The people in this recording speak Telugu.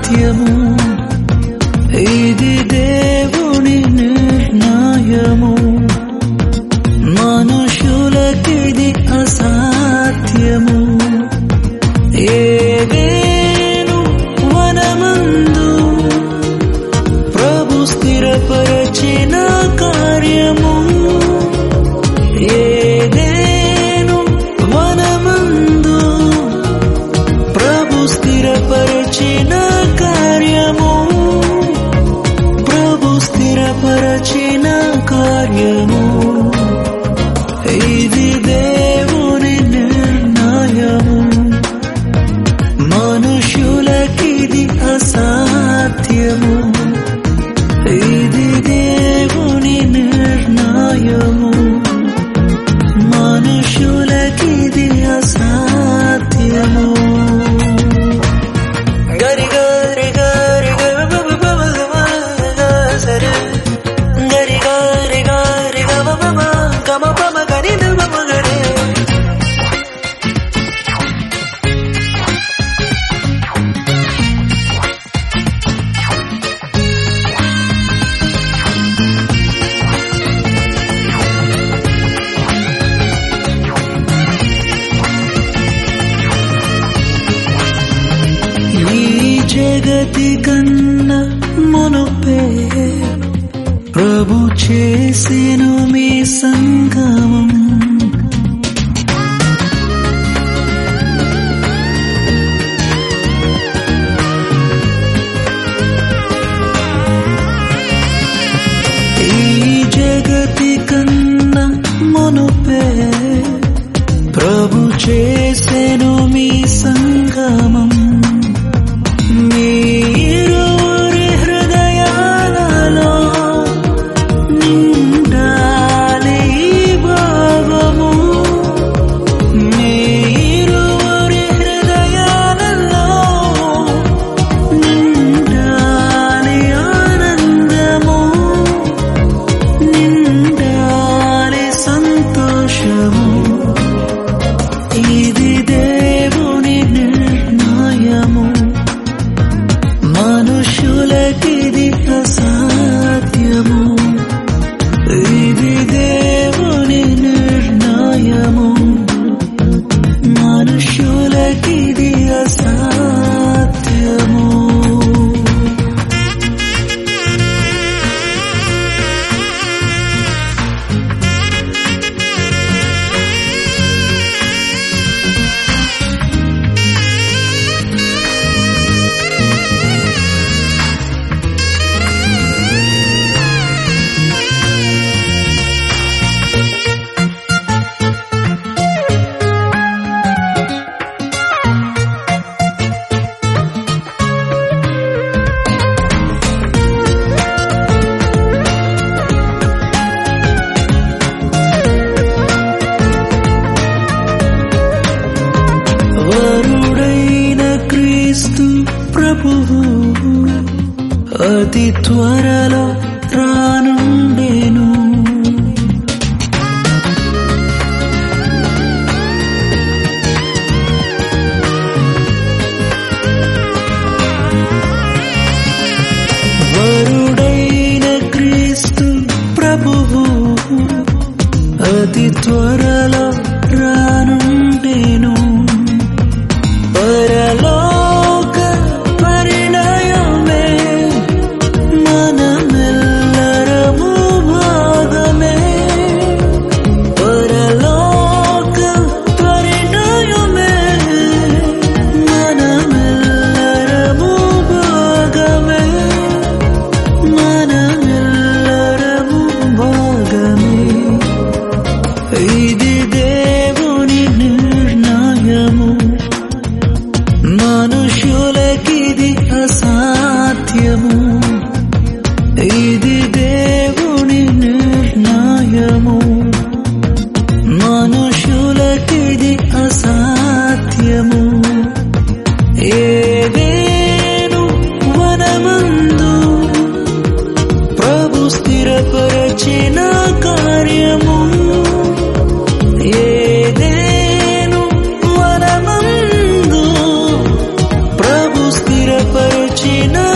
అసాధ్యము ఇది దేవుని నిర్ణయము మనుషులకిది అసాధ్యము ఏదేను వనమందు ప్రభు స్థిరపరచిన కార్యము ఏదేను వనమందు ప్రభు స్థిరపరచిన కార్యము ప్రభు స్థిరపరచిన కార్యము ఇది దేవుని నిర్ణయము మనుషులకిది అసాధ్యము ఇది దేవుని నిర్ణయము మనుషులకిది అసాధ్యము గరి గరి గరి గరి బబ బబ బబ సరే గరి గరి గరి గమ బమ గమ బమ గరి బమ గరి ఈ జగతి కన్నా మునుపే ప్రభు చేసెను మీ సంగమం ఈ జగతి కన్నా మునుపే ప్రభు చేసెను మీ సంగమం మీరురి హృదయాలలో నిండాలి ఈ భావము మీరురి హృదయాలలో నిండాలి ఆనందము నిండాలి సంతోషము ఇది దేవుని నిర్ణయము మనుషులకిది అసాధ్యము ఇది దేవుని నిర్ణయము మనుషులకిది అసాధ్యము వరుడైన క్రీస్తు ప్రభువు అతి త్వరలో రానుండేను వరుడైన క్రీస్తు ప్రభువు అతి త్వరలో రానుండేను పరలోక పరిణయమే మనమెల్లరము భాగమే పరలోక పరిణయమే మనమెల్లరము భాగమే మనమెల్లరము భాగమే ఇది దేవుని నిర్ణయము మనుషులకిది అసాధ్యము ఇది దేవుని నిర్ణయము మనుషులకిది అసాధ్యము ఏదేను వనమందు ప్రభు స్థిరపరచిన కార్యము ఏదేను వనమందు ప్రభు స్థిర స్థిరపరిచిన